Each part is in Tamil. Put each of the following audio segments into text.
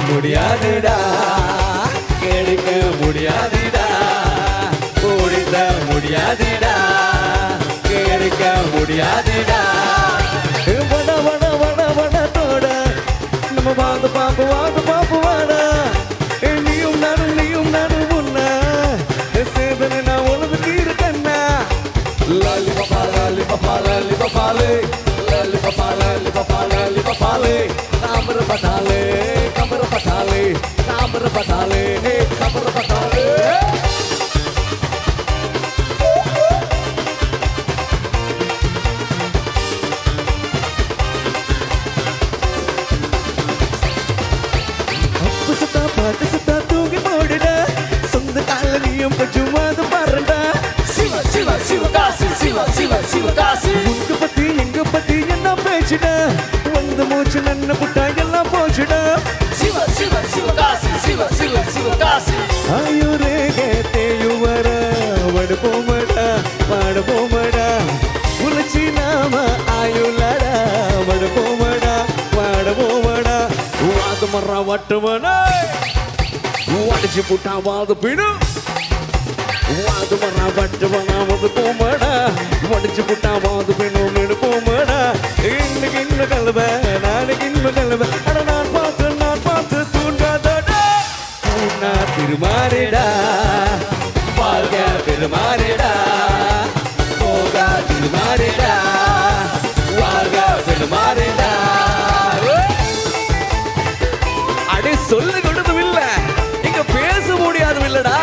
முடியாதுடா கெடுக்க முடியாதுடா ஓடித்த முடியாதுடா கெடுக்க முடியாதுடா வட வட வட வடத்தோட நம்ம வாங்க பாப்பு வாங்க பாப்பு வாடா நீயும் நானும் நீயும் நானும் உன்ன சேதனை நான் உனக்கு இருக்கண்ணா லாலிபப்பா லாலிபப்பா லாலிபப்பாலே லாலிபப்பா லாலிபப்பா லாலிபப்பாலே காமர பட்டாலே கமர பட்டாலே காமர பட்டாலே கமர பட்டாலே அப்பு சுத்தா பாட்டு சுத்தா தூங்கி போடுடா சொந்த கால நீயும் கொஞ்சம் அது பாருடா சிவ சிவ சிவகாசி சிவ சிவ சிவகாசி உங்க பத்தி எங்க பத்தி என்ன பேச்சுடா வந்து மூச்சு நன்ன புட்டா எல்லாம் போச்சுடா சிவ சிவ சிவகாசி சிவ சிவ சிவகாசி ஆயுரே கேத்தேயுவர வடு போமடா பாடு போமடா உலச்சி நாம ஆயுளடா வடு போமடா பாடு போமடா வாது மர்றா வட்டுமனே வடிச்சு புட்டா வாது பிடு வாது மர்றா வட்டுமனா வந்து போமடா வடிச்சு புட்டா வாது பிணு மிடு போமடா இன்னைக்கு இன்னும் கலவ நாளைக்கு இன்னும் கலவ அட நான் பார்த்து நான் பார்த்து தூண்டாதடா பூனா திருமாறிடா வாழ்க பெருமாறிடா போகா திருமாறிடா வாழ்க பெருமாறிடா அடே சொல்லு கொடுத்தும் இல்ல இங்க பேச முடியாதும் இல்லடா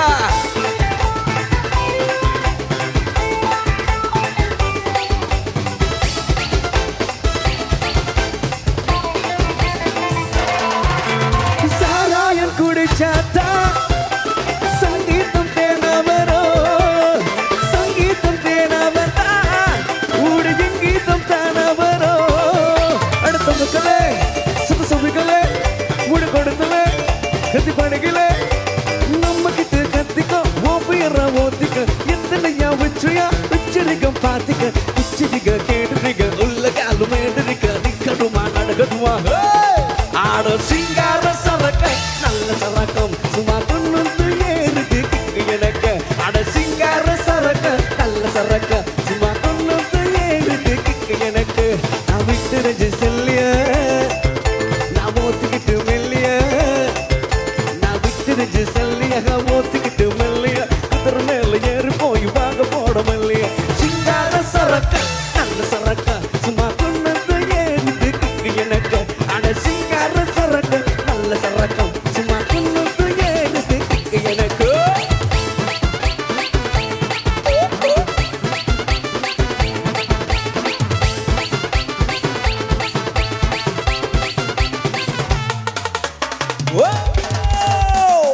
சாராயம் குடிச்சாத்தா சங்கீதம் தேனவரோ சங்கீதம் தேனவரா ஊடு ஜங்கீதம் தானவரோ அடுத்த மக்களே சுக சுபிகளே முடி கொடுத்தவே கத்தி பணிகளே நம்ம கிட்ட கத்திக்கோ ஓப்பியற ஓத்திக்க எத்தனையா வச்சுயா உச்சரிக்கம் பார்த்திக்க உச்சரிக்க கேட்டுரிக்க உள்ள காலு மேடுரிக்க நிக்கணுமா நடக்கணுமா ஆட சிங்கார சரக்க நல்ல சரக்கம் சும்மா துண்ணு ஏறுது கிக்கு எனக்கு அட சிங்கார சரக்க நல்ல சரக்க சும்மா துண்ணு ஏறுது கிக்கு எனக்கு நான் விட்டுருச்சு செல்லிய நான் ஓத்திக்கிட்டு மெல்லிய நான் விட்டுருச்சு செல்லியாக ஓத்திக்கிட்டு மெல்லிய குதிர மேல ஏறி போய் வாங்க போட மெல்லிய சிங்கார சரக்க நல்ல சரக்க சும்மா துண்ணு ஏறுது கிக்கு எனக்கு அட சிங்கார சரக்க நல்ல சரக்கம் சும்மா துண்ணு ஏறுது கிக்கு எனக்கு Whoa!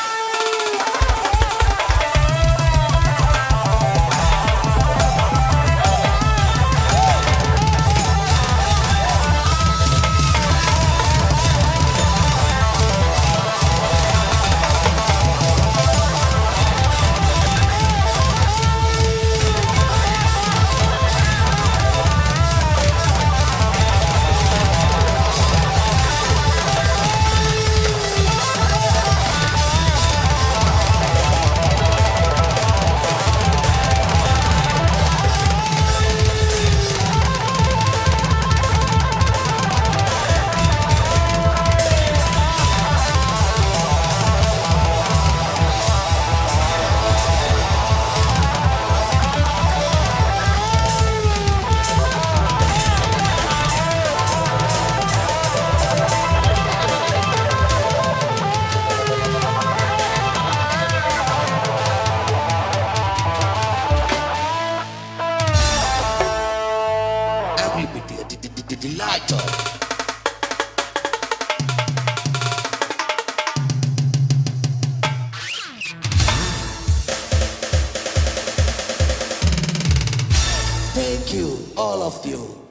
Delighter. Thank you, all of you.